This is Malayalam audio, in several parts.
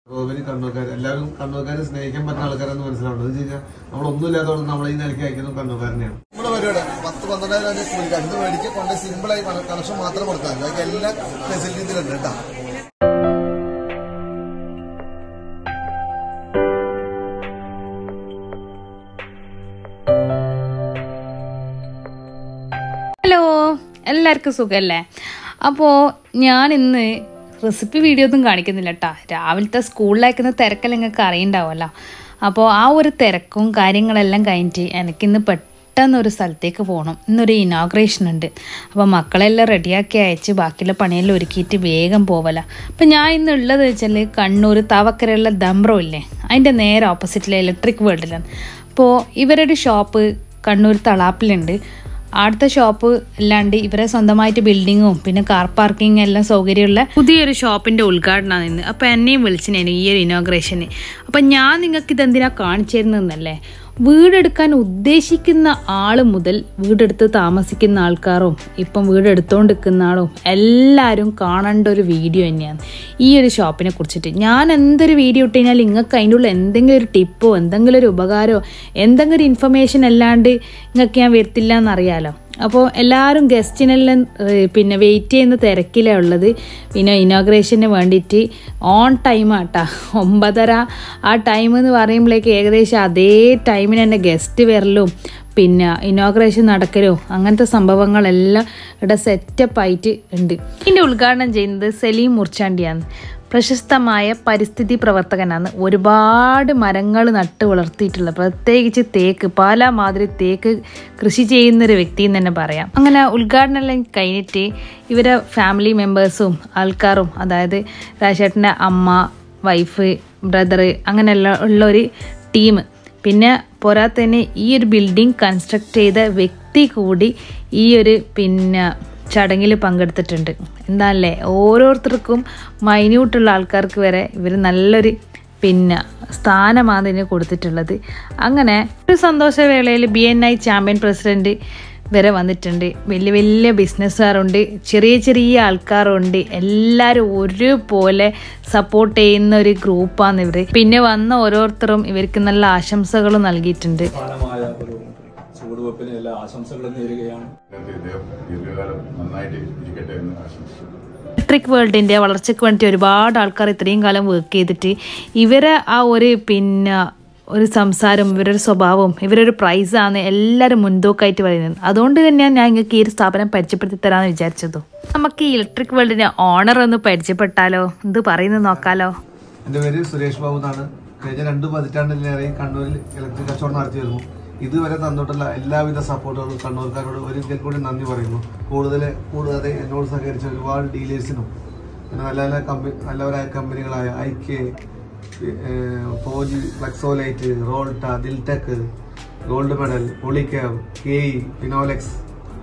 റോബിന് കണ്ണൂർക്കാർ എല്ലാവരും കണ്ണൂർക്കാരെ സ്നേഹിക്കാൻ പറ്റുന്ന ആൾക്കാരെന്ന് മനസ്സിലാവുന്നത് എന്ന് വെച്ചാൽ നമ്മളൊന്നും ഇല്ലാത്തതുകൊണ്ട് നമ്മൾ ഈ നിലയ്ക്ക് അയക്കുന്നത് കണ്ണൂർക്കാരനെയാണ് നമ്മുടെ പരിപാടി പത്ത് പന്ത്രണ്ടായിരം രൂപ കൂലി രണ്ട് മേടിച്ച് കൊണ്ട് സിമ്പിൾ ആയി കണക്ഷൻ മാത്രം കൊടുത്താൽ മതി ബാക്കി എല്ലാ ഫെസിലിറ്റി ഇതിലുണ്ട് കേട്ടോ ഹലോ എല്ലാവർക്കും സുഖമല്ലേ അപ്പോൾ ഞാൻ ഇന്ന് റെസിപ്പി വീഡിയോ ഒന്നും കാണിക്കുന്നില്ല കേട്ടോ രാവിലത്തെ സ്കൂളിലേക്കുന്ന തിരക്കെല്ലാം നിങ്ങൾക്ക് അറിയണ്ടാവുമല്ലോ അപ്പോൾ ആ ഒരു തിരക്കും കാര്യങ്ങളെല്ലാം കഴിഞ്ഞിട്ട് എനിക്കിന്ന് പെട്ടെന്ന് ഒരു സ്ഥലത്തേക്ക് പോകണം ഇന്നൊരു ഇനോഗ്രേഷൻ ഉണ്ട് അപ്പോൾ മക്കളെല്ലാം റെഡിയാക്കി അയച്ച് ബാക്കിയുള്ള പണിയെല്ലാം ഒരുക്കിയിട്ട് വേഗം പോവല അപ്പോൾ ഞാൻ ഇന്ന് ഉള്ളത് വെച്ചാൽ കണ്ണൂർ തവക്കരയുള്ള ദംബ്രോ ഇല്ലേ അതിൻ്റെ നേരെ ഓപ്പോസിറ്റിലെ ഇലക്ട്രിക് വേൾഡിലാണ് അപ്പോൾ ഇവരുടെ ഷോപ്പ് കണ്ണൂർ തളാപ്പിലുണ്ട് അടുത്ത ഷോപ്പ് അല്ലാണ്ട് ഇവരെ സ്വന്തമായിട്ട് ബിൽഡിങ്ങും പിന്നെ കാർ പാർക്കിംഗ് എല്ലാം സൗകര്യമുള്ള പുതിയൊരു ഷോപ്പിന്റെ ഉദ്ഘാടനമാണ് ഇന്ന് അപ്പൊ എന്നെയും വിളിച്ചിനേനു ഈ ഒരു ഇനോഗ്രേഷന് അപ്പൊ ഞാൻ നിങ്ങൾക്ക് ഇതെന്തിനാ കാണിച്ചു തരുന്നതെന്നല്ലേ വീടെടുക്കാൻ ഉദ്ദേശിക്കുന്ന ആള് മുതൽ വീടെടുത്ത് താമസിക്കുന്ന ആൾക്കാരും ഇപ്പം വീടെടുത്തോണ്ട് നിൽക്കുന്ന ആളും എല്ലാവരും കാണേണ്ട ഒരു വീഡിയോ തന്നെയാണ് ഈ ഒരു ഷോപ്പിനെ കുറിച്ചിട്ട് ഞാൻ എന്തൊരു വീഡിയോ ഇട്ട് കഴിഞ്ഞാൽ നിങ്ങൾക്ക് അതിൻ്റെ ഉള്ളിൽ എന്തെങ്കിലും ഒരു ടിപ്പോ എന്തെങ്കിലും ഒരു ഉപകാരമോ എന്തെങ്കിലും ഒരു ഇൻഫർമേഷൻ അല്ലാണ്ട് നിങ്ങൾക്ക് ഞാൻ വരുത്തില്ല എന്നറിയാലോ അപ്പോൾ എല്ലാവരും ഗസ്റ്റിനെല്ലാം ഏഹ്, പിന്നെ വെയിറ്റ് ചെയ്യുന്ന തിരക്കിലാണ് ഉള്ളത് പിന്നെ ഇനോഗ്രേഷന് വേണ്ടിയിട്ട് ഓൺ ടൈം ആട്ടാ ഒമ്പതര ആ ടൈം എന്ന് പറയുമ്പോഴേക്ക് ഏകദേശം അതേ ടൈമിന് തന്നെ ഗസ്റ്റ് വരലും പിന്നെ ഇനോഗ്രേഷൻ നടക്കലും അങ്ങനത്തെ സംഭവങ്ങളെല്ലാം ഇവിടെ സെറ്റപ്പ് ആയിട്ട് ഉണ്ട് ഇതിൻ്റെ ഉദ്ഘാടനം ചെയ്യുന്നത് സലീം മുർച്ചാണ്ടിയാണ് പ്രശസ്തമായ പരിസ്ഥിതി പ്രവർത്തകനാണ് ഒരുപാട് മരങ്ങൾ നട്ട് വളർത്തിയിട്ടുള്ള പ്രത്യേകിച്ച് തേക്ക് പല മാതിരി തേക്ക് കൃഷി ചെയ്യുന്ന ഒരു വ്യക്തി എന്ന് തന്നെ പറയാം അങ്ങനെ ഉദ്ഘാടനം എല്ലാം കഴിഞ്ഞിട്ട് ഇവരെ ഫാമിലി മെമ്പേഴ്സും ആൾക്കാരും അതായത് രാജേട്ടൻ്റെ അമ്മ വൈഫ് ബ്രദർ അങ്ങനെയുള്ള ഉള്ള ഒരു ടീം പിന്നെ പോരാത്തന്നെ ഈ ഒരു ബിൽഡിംഗ് കൺസ്ട്രക്ട് ചെയ്ത വ്യക്തി കൂടി ഈ ഒരു പിന്നെ ചടങ്ങിൽ പങ്കെടുത്തിട്ടുണ്ട് എന്താണല്ലേ ഓരോരുത്തർക്കും മൈന്യൂട്ടുള്ള ആൾക്കാർക്ക് വരെ ഇവർ നല്ലൊരു പിന്നെ സ്ഥാനമാണ് ഇതിന് കൊടുത്തിട്ടുള്ളത് അങ്ങനെ ഒരു സന്തോഷവേളയിൽ B N I champion president വരെ വന്നിട്ടുണ്ട് വലിയ വലിയ ബിസിനസ്സുകാരുണ്ട് ചെറിയ ചെറിയ ആൾക്കാരുണ്ട് എല്ലാവരും ഒരുപോലെ സപ്പോർട്ട് ചെയ്യുന്ന ഒരു ഗ്രൂപ്പാണ് ഇവർ പിന്നെ വന്ന ഓരോരുത്തരും ഇവർക്ക് നല്ല ആശംസകൾ നൽകിയിട്ടുണ്ട് സമാനമായ ഒരു ചുവടുവെപ്പിന് എല്ലാ ആശംസകളും നേരുകയാണ് ഇദ്ദേഹം ദീർഘകാലം നന്നായിട്ട് ഇരിക്കട്ടെ എന്ന് ആശംസിക്കുന്നു ഇലക്ട്രിക് വേൾഡിൻ്റെ വളർച്ചയ്ക്ക് വേണ്ടി ഒരുപാട് ആൾക്കാർ ഇത്രയും കാലം വർക്ക് ചെയ്തിട്ട് ഇവരെ ആ ഒരു പിന്നെ ഒരു സംസാരം ഇവരൊരു സ്വഭാവവും ഇവരൊരു പ്രൈസാണ് എല്ലാവരും മുൻതൂക്കമായിട്ട് പറയുന്നത് അതുകൊണ്ട് തന്നെയാണ് ഞാൻ നിങ്ങൾക്ക് ഈ ഒരു സ്ഥാപനം പരിചയപ്പെടുത്തി തരാമെന്ന് വിചാരിച്ചതും നമുക്ക് ഈ ഇലക്ട്രിക് വേൾഡിൻ്റെ ഓണർ ഒന്ന് പരിചയപ്പെട്ടാലോ എന്ത് പറയുന്നത് നോക്കാലോ എൻ്റെ പേര് സുരേഷ് ബാബു എന്നാണ് കഴിഞ്ഞ രണ്ട് പതിറ്റാണ്ടിലേറെ കണ്ണൂരിൽ ഇലക്ട്രിക് കച്ചവടം നടത്തി വരുന്നു ഇതുവരെ തന്നിട്ടുള്ള എല്ലാവിധ സപ്പോർട്ടുകളും കണ്ണൂർക്കാരോട് ഒരിക്കൽ കൂടി നന്ദി പറയുന്നു കൂടുതൽ കൂടാതെ എന്നോട് സഹകരിച്ച ഒരുപാട് ഡീലേഴ്സിനും പിന്നെ നല്ല നല്ല കമ്പനി നല്ലവരായ കമ്പനികളായ ഐ കെ ഫോജി ഫ്ലെക്സോലൈറ്റ് റോൾട്ട ദിൽടെക് Gold Medal Polycab K E Finolex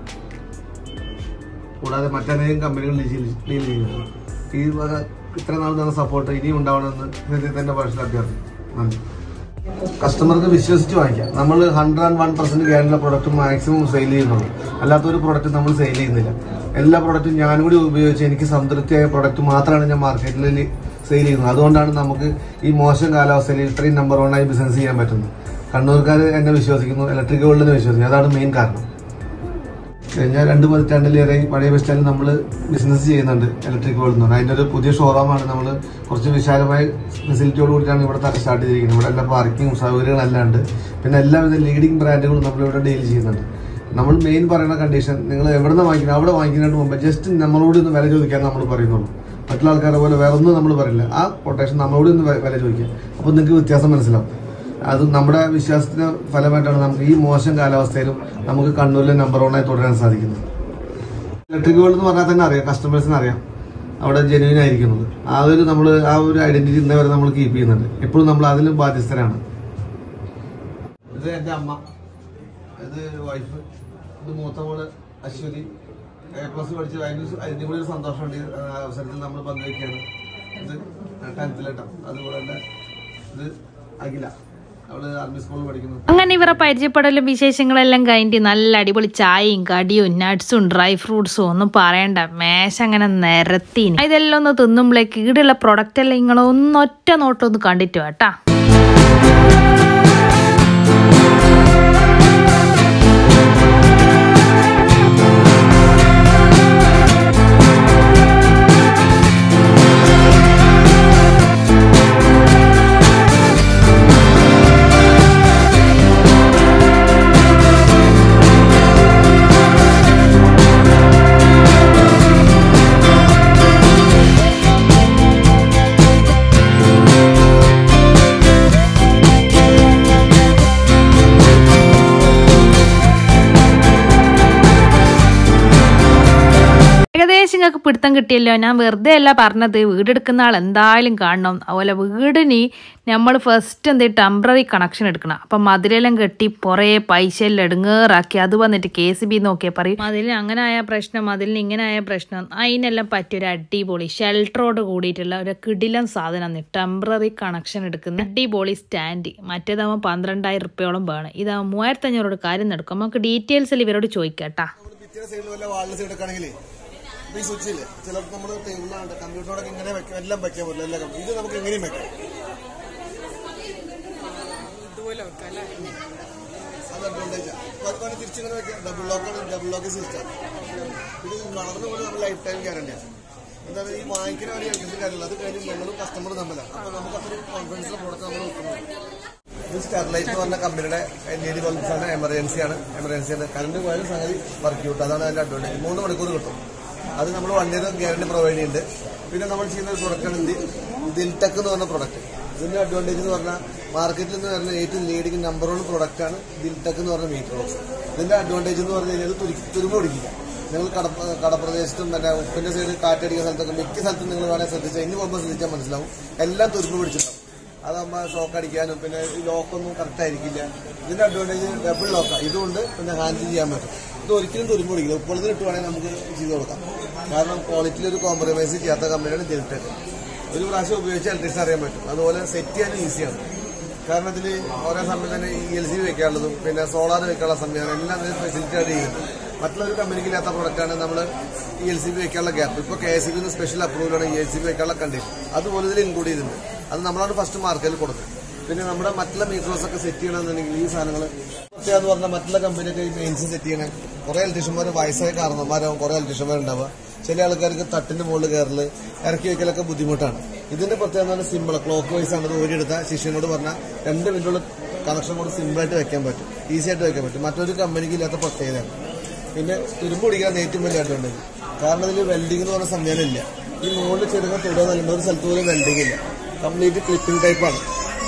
കൂടാതെ മറ്റനേകം കമ്പനികൾ ഡീൽ ചെയ്യുന്നു ഈ വക ഇത്ര നാൾ തന്ന സപ്പോർട്ട് ഇനിയും ഉണ്ടാവണമെന്ന് ഹൃദയ തന്നെ ഭാഷയിൽ അഭ്യർത്ഥന നന്ദി കസ്റ്റമർക്ക് വിശ്വസിച്ച് വാങ്ങിക്കാം നമ്മൾ ഹൺഡ്രഡ് ആൻഡ് വൺ പെർസെന്റ് ഗ്യാരണ്ടിയുള്ള പ്രൊഡക്റ്റ് മാക്സിമം സെയിൽ ചെയ്യുന്നുള്ളൂ അല്ലാത്തൊരു പ്രൊഡക്റ്റ് നമ്മൾ സെയിൽ ചെയ്യുന്നില്ല എല്ലാ പ്രൊഡക്റ്റും ഞാനും കൂടി ഉപയോഗിച്ച് എനിക്ക് സംതൃപ്തിയായ പ്രൊഡക്റ്റ് മാത്രമാണ് ഞാൻ മാർക്കറ്റിൽ സെയിൽ ചെയ്യുന്നത് അതുകൊണ്ടാണ് നമുക്ക് ഈ മോശം കാലാവസ്ഥയിൽ ഇത്രയും നമ്പർ വൺ ആയി ബിസിനസ് ചെയ്യാൻ പറ്റുന്നത് കണ്ണൂർക്കാർ എന്നെ വിശ്വസിക്കുന്നു ഇലക്ട്രിക് വേൾഡിനെ വിശ്വസിക്കുന്നു അതാണ് മെയിൻ കാരണം കഴിഞ്ഞ രണ്ട് പതിറ്റാണ്ടിലേറെ പഴയ ബസ് സ്റ്റാൻഡിൽ നമ്മൾ ബിസിനസ് ചെയ്യുന്നുണ്ട് ഇലക്ട്രിക് വേൾഡ് എന്ന് പറഞ്ഞാൽ അതിൻ്റെ ഒരു പുതിയ ഷോറൂമാണ് നമ്മൾ കുറച്ച് വിശാലമായ ഫെസിലിറ്റിയോട് കൂടിയാണ് ഇവിടെ സ്റ്റാർട്ട് ചെയ്തിരിക്കുന്നത് ഇവിടെ എല്ലാ പാർക്കിങ്ങും സൗകര്യങ്ങളെല്ലാം ഉണ്ട് പിന്നെ എല്ലാവിധ ലീഡിംഗ് ബ്രാൻഡുകളും നമ്മളിവിടെ ഡീൽ ചെയ്യുന്നുണ്ട് നമ്മൾ മെയിൻ പറയുന്ന കണ്ടീഷൻ നിങ്ങൾ എവിടെ നിന്ന് വാങ്ങിക്കുന്നത് അവിടെ വാങ്ങിക്കുന്നതിന് മുമ്പ് ജസ്റ്റ് നമ്മളോട് ഒന്ന് വില ചോദിക്കാൻ നമ്മൾ പറയുന്നുള്ളൂ മറ്റുള്ള ആൾക്കാരെ പോലെ വേറെ ഒന്നും നമ്മൾ പറയില്ല ആ കൊട്ടേഷൻ നമ്മളോട് ഒന്ന് വില ചോദിക്കുക അപ്പോൾ നിങ്ങൾക്ക് വ്യത്യാസം മനസ്സിലാവും അത് നമ്മുടെ വിശ്വാസത്തിന് ഫലമായിട്ടാണ് നമുക്ക് ഈ മോശം കാലാവസ്ഥയിലും നമുക്ക് കണ്ണൂരിലെ നമ്പർ വണ്ണായി തുടരാൻ സാധിക്കുന്നത് ഇലക്ട്രിക് വേൾഡ് എന്ന് പറഞ്ഞാൽ തന്നെ അറിയാം കസ്റ്റമേഴ്സിന് അറിയാം അവിടെ ജെന്യൂൻ ആയിരിക്കുന്നത് ആ ഒരു നമ്മൾ ആ ഒരു ഐഡന്റിറ്റി ഇന്നേ വരെ നമ്മൾ കീപ്പ് ചെയ്യുന്നുണ്ട് എപ്പോഴും നമ്മൾ അതിലും ബാധ്യസ്ഥരാണ് ഇത് എൻ്റെ അമ്മ ഇത് വൈഫ് ഇത് മൂത്ത മോള് അശ്വതി എ പ്ലസ് പഠിച്ച് അതിന് അതിൻ്റെ കൂടി ഒരു സന്തോഷമുണ്ട് ഈ അവസരത്തിൽ നമ്മൾ പങ്കുവയ്ക്കുകയാണ് ഇത് ടെൻത്തിലെട്ടോ അതുപോലെ തന്നെ ഇത് അഖില അവള് ആർമി സ്കൂളിൽ പഠിക്കുന്നു അങ്ങനെ ഇവരെ പരിചയപ്പെടലും വിശേഷങ്ങളെല്ലാം കഴിഞ്ഞിട്ട് നല്ല അടിപൊളി ചായയും കടിയും നട്ട്സും ഡ്രൈ ഫ്രൂട്ട്സും ഒന്നും പറയണ്ട മേശ അങ്ങനെ നിരത്തി ഇതെല്ലാം ഒന്ന് തിന്നുമ്പോഴേക്ക് ഈടുള്ള പ്രൊഡക്റ്റ് എല്ലാം നിങ്ങളൊന്ന് ഒറ്റ നോട്ടം ഒന്ന് കണ്ടിട്ട് കേട്ടാ ഏകദേശം നിങ്ങൾക്ക് പിടുത്തം കിട്ടിയല്ലോ ഞാൻ വെറുതെ അല്ല പറഞ്ഞത് വീടെടുക്കുന്ന ആൾ എന്തായാലും കാണണം അതുപോലെ വീടിന് നമ്മൾ ഫസ്റ്റ് എന്ത് ടെമ്പററി കണക്ഷൻ എടുക്കണം അപ്പം മതിലെല്ലാം കെട്ടി കുറേ പൈസ എല്ലാം എടുങ്ങേറാക്കി അത് വന്നിട്ട് കെ സി ബി നോക്കിയാൽ പറയും മതിലിന് അങ്ങനെ ആയ പ്രശ്നം മതിലിന് ഇങ്ങനെ ആയ പ്രശ്നം അതിനെല്ലാം പറ്റിയ ഒരു അടിപൊളി ഷെൽട്ടറോട് കൂടിയിട്ടുള്ള ഒരു കിടിലൻ സാധനം ടെമ്പററി കണക്ഷൻ എടുക്കുന്ന അടിപൊളി സ്റ്റാൻഡ് മറ്റേതാകുമ്പോൾ പന്ത്രണ്ടായിരം റുപ്യോളം വേണം ഇതാകുമ്പോൾ മൂവായിരത്തി അഞ്ഞൂറോട് കാര്യം നടക്കും നമുക്ക് ഡീറ്റെയിൽസിൽ ഇവരോട് ചോദിക്കാട്ടാ ഭിത്തിയുടെ സൈഡിൽ വല്ല വാളിന്റെ സൈഡ് എടുക്കുകയാണെങ്കിൽ ഈ സ്വിച്ച് ഇല്ലേ ചിലർക്ക് നമ്മൾ ടേബിളിലാണ് കമ്പ്യൂട്ടറോടൊക്കെ ഇങ്ങനെ വെക്കാം എല്ലാം വെക്കാൻ പറ്റില്ല എല്ലാ കമ്പ്യൂട്ടർ ഇത് നമുക്ക് എങ്ങനെയും വെക്കാം അത് അഡ്വാൻറ്റേജ് അതുപോലെ തിരിച്ചിങ്ങനെ വെക്കാം ഡബിൾ ലോക്കാണ് ഡബിൾ ലോക്ക് സിസ്റ്റം ഇത് വളർന്നു പോലെ നമ്മൾ ലൈഫ് ടൈം ഗ്യാരണ്ടിയാണ് എന്താണ് ഈ വാങ്ങിക്കുന്ന ഒരു എൽക്കസിന്റെ കാര്യമില്ല അത് കഴിഞ്ഞ് ഞങ്ങളും കസ്റ്റമർ തമ്മിലാണ് അപ്പൊ നമുക്ക് അത്രയും കോൺഫിഡൻസിലെ പ്രോഡക്റ്റ് നമ്മൾ വെക്കുന്നത് ഇത് സ്റ്റെർലൈറ്റ് എന്ന് പറഞ്ഞ കമ്പനിയുടെ എൽ ഇ ഡി ബൾബ്സ് ആണ് എമർജൻസി ആണ് എമർജൻസി ആണ് കറണ്ട് പോയാലും സംഗതി വർക്ക് കിട്ടും അതാണ് അതിന്റെ അഡ്വാൻറ്റേജ് മൂന്ന് മണിക്കൂർ കിട്ടും അത് നമ്മൾ വൺ ഇയർ ഗ്യാരണ്ടി പ്രൊവൈഡ് ചെയ്യുന്നുണ്ട് പിന്നെ നമ്മൾ ചെയ്യുന്ന ഒരു പ്രൊഡക്റ്റ് ആണ് ഇത് ദിൽടെക് എന്ന് പറഞ്ഞ പ്രൊഡക്റ്റ് ഇതിന്റെ അഡ്വാൻറ്റേജ് എന്ന് പറഞ്ഞാൽ മാർക്കറ്റിൽ നിന്ന് വരുന്ന ഏറ്റവും ലീഡിംഗ് നമ്പർ വൺ പ്രൊഡക്റ്റ് ആണ് ദിൽടെക് എന്ന് പറഞ്ഞ മീറ്റർ ബോക്സ് ഇതിന്റെ അഡ്വാൻറ്റേജ് എന്ന് പറഞ്ഞു കഴിഞ്ഞാൽ തുരുക്കി തുരുമ്പ് പിടിക്കില്ല നിങ്ങൾ കട കടപ്രദേശത്തും മറ്റേ ഉപ്പിന്റെ സൈഡ് കാറ്റടിക്കുന്ന സ്ഥലത്തൊക്കെ മിക്ക സ്ഥലത്തും നിങ്ങൾ വേണേൽ ശ്രദ്ധിച്ചാൽ ഇനി പോകുമ്പോൾ ശ്രദ്ധിച്ചാൽ മനസ്സിലാവും എല്ലാം തുരുമ്പ് പിടിച്ചിട്ടുണ്ടാവും അതാകുമ്പോൾ ഷോക്ക് അടിക്കാനും പിന്നെ ഈ ലോക്കൊന്നും കറക്റ്റ് ആയിരിക്കില്ല ഇതിന്റെ അഡ്വാൻറ്റേജ് ഡബിൾ ലോക്കാണ് ഇതുകൊണ്ട് പിന്നെ ഹാൻഡിൽ ചെയ്യാൻ പറ്റും ഇത് ഒരിക്കലും തുരുമ്പ് പിടിക്കില്ല ഉപ്പളത്തിൽ ഇട്ടുവാണെങ്കിൽ നമുക്ക് ചെയ്ത് കൊടുക്കാം കാരണം ക്വാളിറ്റിയിൽ ഒരു കോംപ്രമൈസ് ചെയ്യാത്ത കമ്പനിയാണ് ജെൽടെക് ഒരു പ്രാവശ്യം ഉപയോഗിച്ച് ഇലക്ട്രീഷൻ അറിയാൻ പറ്റും അതുപോലെ സെറ്റ് ചെയ്യാനും ഈസിയാണ് കാരണം ഇതിൽ ഓരോ സമയം തന്നെ ഈ എൽ സി വെക്കാനുള്ളതും പിന്നെ സോളാർ വെക്കാനുള്ള സംവിധാനം എല്ലാം ഇതിൽ ഫെസിലിറ്റി ആണ് ചെയ്യുന്നത് മറ്റുള്ള ഒരു കമ്പനിക്ക് ഇല്ലാത്ത പ്രൊഡക്റ്റാണ് നമ്മൾ ഈ എൽ സി ബി വെക്കാനുള്ള ഗ്യാപ്പ് ഇപ്പോൾ കെ എസ് ബി സ്പെഷ്യൽ അപ്രൂവലാണ് ഈ എൽ സി ബി വെക്കാനുള്ള കണ്ടീഷൻ അതുപോലെ ഇതിൽ ഇൻക്ലൂഡ് ചെയ്തിട്ടുണ്ട് അത് നമ്മളാണ് ഫസ്റ്റ് മാർക്കറ്റിൽ കൊടുത്തത് പിന്നെ നമ്മുടെ മറ്റുള്ള മീറ്റേഴ്സ് ഒക്കെ സെറ്റ് ചെയ്യണമെന്നുണ്ടെങ്കിൽ ഈ സാധനങ്ങൾ എന്ന് പറഞ്ഞാൽ മറ്റുള്ള കമ്പനിയൊക്കെ ഈ മെയിൻസ് സെറ്റ് ചെയ്യണേ കുറെ ഇലക്ട്രീഷ്യന്മാർ വയസ്സായ കാരണന്മാരാവും കുറെ ഇലക്ട്രീഷ്യന്മാരുണ്ടാവുക ചില ആൾക്കാർക്ക് തട്ടിന്റെ മുകളിൽ കയറല് ഇറക്കി വെക്കലൊക്കെ ബുദ്ധിമുട്ടാണ് ഇതിന്റെ പ്രത്യേകത എന്ന് പറഞ്ഞാൽ സിമ്പിൾ ക്ലോക്ക് വൈസ് ആണ് ഇത് ഓടിയെടുത്ത ശിഷ്യനോട് പറഞ്ഞാൽ രണ്ട് മിനിറ്റുള്ള കണക്ഷൻ കൂടെ സിമ്പിൾ ആയിട്ട് വെക്കാൻ പറ്റും ഈസി ആയിട്ട് വെക്കാൻ പറ്റും മറ്റൊരു കമ്പനിക്ക് ഇല്ലാത്ത പ്രത്യേകതയാണ് പിന്നെ തുരുമ്പ് പിടിക്കാൻ ഏറ്റവും വലിയ അഡ്വാൻറ്റേജ് കാരണം ഇതിൽ വെൽഡിംഗ് എന്ന് പറഞ്ഞ സംവിധാനം ഇല്ല ഈ മുകളിൽ ചെറുങ്ങനെ തൊടുക നൽകുന്ന ഒരു സ്ഥലത്ത് പോലും വെൽഡിംഗ് ഇല്ല കംപ്ലീറ്റ് ക്ലിപ്പിംഗ് ടൈപ്പാണ്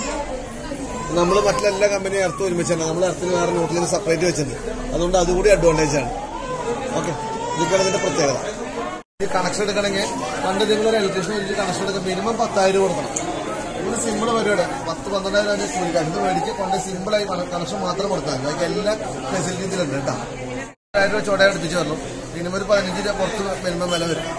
നമ്മൾ മറ്റെല്ലാ കമ്പനി എർത്ത് ഒരുമിച്ചാണ് നമ്മൾ എർത്തിന് വേറെ നോട്ടിൽ സെപ്പറേറ്റ് വെച്ചിട്ടുണ്ട് അതുകൊണ്ട് അതുകൂടി അഡ്വാൻറ്റേജ് ആണ് ഓക്കെ ഇതൊക്കെയാണ് ഇതിന്റെ പ്രത്യേകത ഈ കണക്ഷൻ എടുക്കണമെങ്കിൽ പണ്ട് നിങ്ങൾ ഒരു ഇലക്ട്രീഷ്യൻ വെച്ച് കണക്ഷൻ എടുക്കാൻ മിനിമം പത്തായിരം കൊടുക്കണം ഇവിടെ സിമ്പിൾ പരിപാടി പത്ത് പന്ത്രണ്ടായിരം രൂപ മേടിക്കാം ഇത് മേടിച്ച് കൊണ്ട് സിമ്പിളായി കണക്ഷൻ മാത്രം കൊടുത്താൽ മതി ബാക്കി എല്ലാ ഫെസിലിറ്റി ഇതിലുണ്ട് കേട്ടോ ആയിരം രൂപ ചോട അടുപ്പിച്ച് വരണം മിനിമം ഒരു പതിനഞ്ച് രൂപ പുറത്ത് മിനിമം വില വരും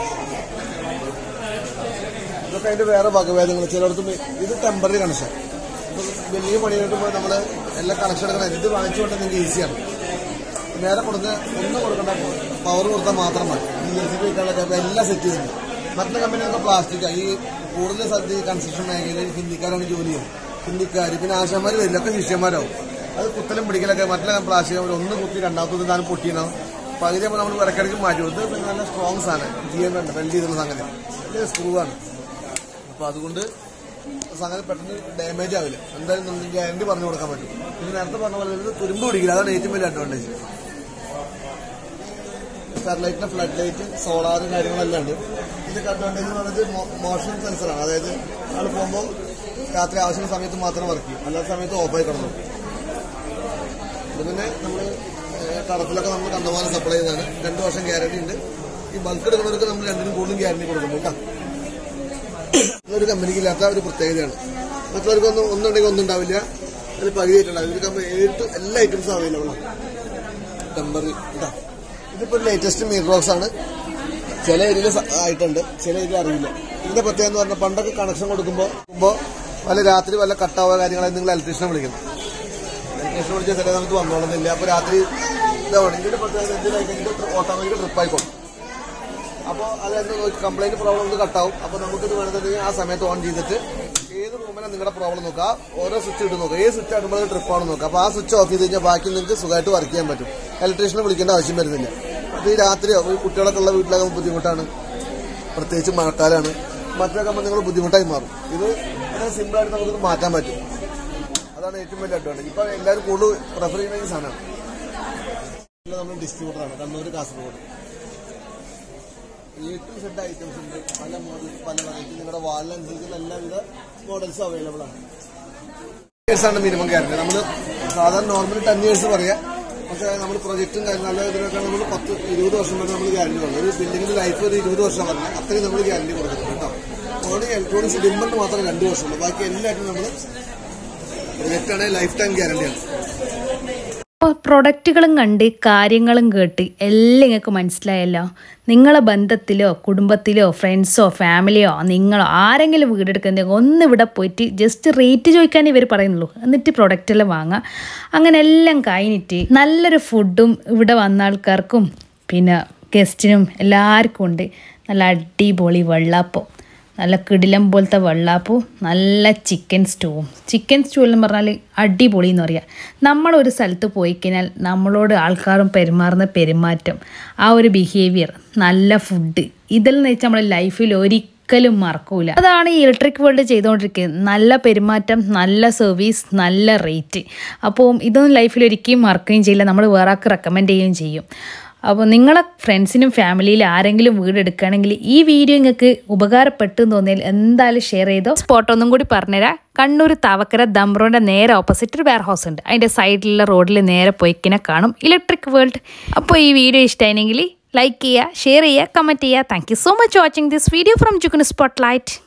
ഇതൊക്കെ അതിന്റെ വേറെ വകഭേദങ്ങൾ ചിലയിടത്ത് മി- ഇത് ടെമ്പററി കണക്ഷൻ ഇപ്പൊ വലിയ പണി കിട്ടുമ്പോൾ നമ്മൾ എല്ലാ കണക്ഷൻ എടുക്കണം ഇത് വാങ്ങിച്ചുകൊണ്ട് നിങ്ങൾക്ക് ഈസിയാണ് നേരെ കൊടുത്ത് ഒന്നും കൊടുക്കണ്ട പവർ കൊടുത്താൽ മാത്രം മതി ഈ എൽ സി പി വെക്കാനുള്ള എല്ലാം സെറ്റ് ചെയ്തിട്ടുണ്ട് മറ്റുള്ള കമ്പനിയൊക്കെ പ്ലാസ്റ്റിക് ഈ കൂടുതൽ സ്ഥലത്ത് ഈ കൺസ്ട്രക്ഷൻ മേഖലയിൽ ഹിന്ദിക്കാരാണ് ജോലി ചെയ്യുന്നത് ഹിന്ദിക്കാർ പിന്നെ ആശാന്മാർ വരില്ല ഒക്കെ ശിഷ്യന്മാരാവും അത് കുത്തലും പിടിക്കലൊക്കെ മറ്റുള്ള പ്ലാസ്റ്റിക് കമ്പനി ഒന്ന് കുത്തി രണ്ടാമത്തെ താനും പൊട്ടിയണം പകുതി ആകുമ്പോൾ നമ്മൾ ഇടയ്ക്കിടയ്ക്ക് മാറ്റി ഇത് പിന്നെ നല്ല സ്ട്രോങ് സാധനം ചെയ്യാൻ വേണ്ട വെൽഡ് ചെയ്തുള്ള സംഗതി വലിയ സ്ക്രൂ ആണ് അപ്പൊ അതുകൊണ്ട് സംഗതി പെട്ടെന്ന് ഡാമേജ് ആവില്ല എന്തായാലും നമുക്ക് ഗ്യാരണ്ടി പറഞ്ഞു കൊടുക്കാൻ പറ്റും പിന്നെ നേരത്തെ പറഞ്ഞ പോലെ ഇത് തുരുമ്പ് പിടിക്കില്ല അതാണ് ഏറ്റവും വലിയ അഡ്വാൻറ്റേജ് സ്റ്റെർലൈറ്റിന്റെ ഫ്ലഡ് ലൈറ്റ് സോളാർ കാര്യങ്ങളെല്ലാം ഉണ്ട് ഇതൊക്കെ അഡ്വാൻറ്റേജ് എന്ന് പറയുന്നത് മോഷൻ സെൻസറാണ് അതായത് ആൾ പോകുമ്പോൾ രാത്രി ആവശ്യമുള്ള സമയത്ത് മാത്രം വർക്ക് ചെയ്യും അല്ലാത്ത സമയത്ത് ഓഫായി കിടന്നു ഇത് പിന്നെ നമ്മൾ കടത്തിലൊക്കെ നമ്മൾ കണ്ടമാനം സപ്ലൈ ചെയ്തതാണ് രണ്ട് വർഷം ഗ്യാരണ്ടി ഉണ്ട് ഈ ബൾക്ക് എടുക്കുന്നവർക്ക് നമ്മൾ രണ്ടിനും കൂടുതലും ഗ്യാരണ്ടി കൊടുക്കുന്നുണ്ട് കേട്ടോ ഒരു കമ്പനിക്ക് ഇല്ലാത്ത ഒരു പ്രത്യേകതയാണ് മറ്റുള്ളവർക്കൊന്നും ഒന്നുണ്ടെങ്കിൽ ഒന്നും ഉണ്ടാവില്ല അതിൽ പകുതി ആയിട്ടുണ്ടാവും ഒരു കമ്പനി ഏട്ട് എല്ലാ ഐറ്റംസും അവൈലബിൾ ആണ് ടെമ്പറി കേട്ടോ ഇതിപ്പോ ലേറ്റസ്റ്റ് മീർ ബോക്സ് ആണ് ചില ഏരിയയിൽ ആയിട്ടുണ്ട് ചില ഏരിയ അറിയില്ല ഇതിന്റെ പ്രത്യേകത എന്ന് പറഞ്ഞാൽ പണ്ടൊക്കെ കണക്ഷൻ കൊടുക്കുമ്പോൾ വല്ല രാത്രി വല്ല കട്ടാവുക കാര്യങ്ങളെ നിങ്ങൾ ഇലക്ട്രീഷനെ വിളിക്കണം ഇലക്ട്രീഷനെ വിളിച്ചാൽ ചില നമുക്ക് വന്നോളുന്നില്ല അപ്പൊ രാത്രി ഇതാണ് ഇതിന്റെ പ്രത്യേകത എന്തിനായി കഴിഞ്ഞിട്ട് ഓട്ടോമാറ്റിക് ട്രിപ്പ് ആയിക്കോളും അപ്പോൾ അതെന്ത് കംപ്ലൈന്റ് പ്രോബ്ലം ഒന്ന് കട്ടാവും അപ്പോൾ നമുക്കിത് വേണമെന്നുണ്ടെങ്കിൽ ആ സമയത്ത് ഓൺ ചെയ്തിട്ട് ഏത് റൂമിലാണ് നിങ്ങളുടെ പ്രോബ്ലം നോക്കുക ഓരോ സ്വിച്ച് ഇട്ട് നോക്കുക ഏത് സ്വിച്ച് ആകുമ്പോൾ ട്രിപ്പ് ആണ് നോക്കുക അപ്പോൾ ആ സ്വിച്ച് ഓഫ് ചെയ്ത് കഴിഞ്ഞാൽ ബാക്കി നിങ്ങൾക്ക് സുഖമായിട്ട് വർക്ക് ചെയ്യാൻ പറ്റും ഇലക്ട്രീഷനെ വിളിക്കേണ്ട ആവശ്യം വരുന്നില്ല അപ്പോൾ ഈ രാത്രിയോ ഈ കുട്ടികളൊക്കെ ഉള്ള വീട്ടിലൊക്കെ ബുദ്ധിമുട്ടാണ് പ്രത്യേകിച്ച് മഴക്കാലമാണ് മറ്റൊക്കെ ആകുമ്പോൾ നിങ്ങൾ ബുദ്ധിമുട്ടായി മാറും ഇത് വളരെ സിമ്പിളായിട്ട് നമുക്ക് മാറ്റാൻ പറ്റും അതാണ് ഏറ്റവും വലിയ അഡ്വാൻറ്റേജ് ഇപ്പൊ എല്ലാവരും കൂടുതൽ പ്രിഫർ ചെയ്യുന്ന ഈ സാധനമാണ് നമ്മൾ ഡിസ്ട്രിബ്യൂട്ടറാണ് Kannur Kasaragod A to Z items ഉണ്ട് പല മോഡൽസ് പല വെറൈറ്റി നിങ്ങളുടെ വാളിനനുസരിച്ചുള്ള എല്ലാവിധ മോഡൽസും അവൈലബിൾ ആണ് ഇയേഴ്സ് ആണ് മിനിമം ഗ്യാരണ്ടി നമ്മൾ സാധാരണ നോർമൽ ടെൻ ഇയേഴ്സ് പറയാം പക്ഷേ നമ്മൾ പ്രൊജക്റ്റും കാര്യം നല്ല ഇതിനൊക്കെ നമ്മൾ പത്ത് ഇരുപത് വർഷം വരെ നമ്മൾ ഗ്യാരണ്ടി കൊടുക്കും ഒരു ബിൽഡിങ്ങിന്റെ ലൈഫ് ഒരു ഇരുപത് വർഷം പറഞ്ഞാൽ അത്രയും നമ്മൾ ഗ്യാരണ്ടി കൊടുക്കുന്നത് കേട്ടോ ഓൺലി ഇലക്ട്രോണിക്സ് ഡിമ്മറിന് മാത്രം രണ്ട് വർഷമുള്ളൂ ബാക്കി എല്ലാറ്റിനും നമ്മൾ പ്രൊജക്റ്റ് ആണെങ്കിൽ ലൈഫ് ടൈം ഗ്യാരണ്ടിയാണ് അപ്പോൾ പ്രൊഡക്റ്റുകളും കണ്ട് കാര്യങ്ങളും കേട്ട് എല്ലാം നിങ്ങൾക്ക് മനസ്സിലായല്ലോ നിങ്ങളെ ബന്ധത്തിലോ കുടുംബത്തിലോ ഫ്രണ്ട്സോ ഫാമിലിയോ നിങ്ങളോ ആരെങ്കിലും വീടെടുക്കുന്നെങ്കിൽ ഒന്ന് ഇവിടെ പോയിട്ട് ജസ്റ്റ് റേറ്റ് ചോദിക്കാൻ ഇവർ പറയുന്നുള്ളൂ എന്നിട്ട് പ്രൊഡക്റ്റ് എല്ലാം വാങ്ങാം അങ്ങനെ എല്ലാം കഴിഞ്ഞിട്ട് നല്ലൊരു ഫുഡും ഇവിടെ വന്ന ആൾക്കാർക്കും പിന്നെ ഗസ്റ്റിനും എല്ലാവർക്കും ഉണ്ട് നല്ല അടിപൊളി വെള്ളാപ്പം നല്ല കിടിലം പോലത്തെ വെള്ളാപ്പും നല്ല ചിക്കൻ സ്റ്റൂവും ചിക്കൻ സ്റ്റൂ എന്ന് പറഞ്ഞാൽ അടിപൊളി എന്ന് പറയാം നമ്മളൊരു സ്ഥലത്ത് പോയി കഴിഞ്ഞാൽ നമ്മളോട് ആൾക്കാരും പെരുമാറുന്ന പെരുമാറ്റം ആ ഒരു ബിഹേവിയർ നല്ല ഫുഡ് ഇതെല്ലാം വെച്ചാൽ നമ്മൾ ലൈഫിൽ ഒരിക്കലും മറക്കൂല അതാണ് ഈ ഇലക്ട്രിക് വേൾഡ് ചെയ്തുകൊണ്ടിരിക്കുന്നത് നല്ല പെരുമാറ്റം നല്ല സർവീസ് നല്ല റേറ്റ് അപ്പോൾ ഇതൊന്നും ലൈഫിൽ ഒരിക്കലും മറക്കുകയും ചെയ്യില്ല നമ്മൾ വേറെ ആൾക്ക് റെക്കമെൻഡ് ചെയ്യുകയും ചെയ്യും അപ്പോൾ നിങ്ങളെ ഫ്രണ്ട്സിനും ഫാമിലിയിൽ ആരെങ്കിലും വീട് എടുക്കുകയാണെങ്കിൽ ഈ വീഡിയോ നിങ്ങൾക്ക് ഉപകാരപ്പെട്ടു എന്ന് തോന്നിയാൽ എന്തായാലും ഷെയർ ചെയ്തോ സ്പോട്ട് ഒന്നും കൂടി പറഞ്ഞുതരാം കണ്ണൂർ തവക്കര ദംബ്രോൻ്റെ നേരെ ഓപ്പോസിറ്റ് ഒരു വെയർ ഹൗസ് ഉണ്ട് അതിൻ്റെ സൈഡിലുള്ള റോഡിൽ നേരെ പോയിക്കിനെ കാണും ഇലക്ട്രിക് വേൾഡ് അപ്പോൾ ഈ വീഡിയോ ഇഷ്ടമായിരുന്നെങ്കിൽ ലൈക്ക് ചെയ്യുക ഷെയർ ചെയ്യുക കമൻറ്റ് ചെയ്യുക thank you so much watching this video from Jukin spot light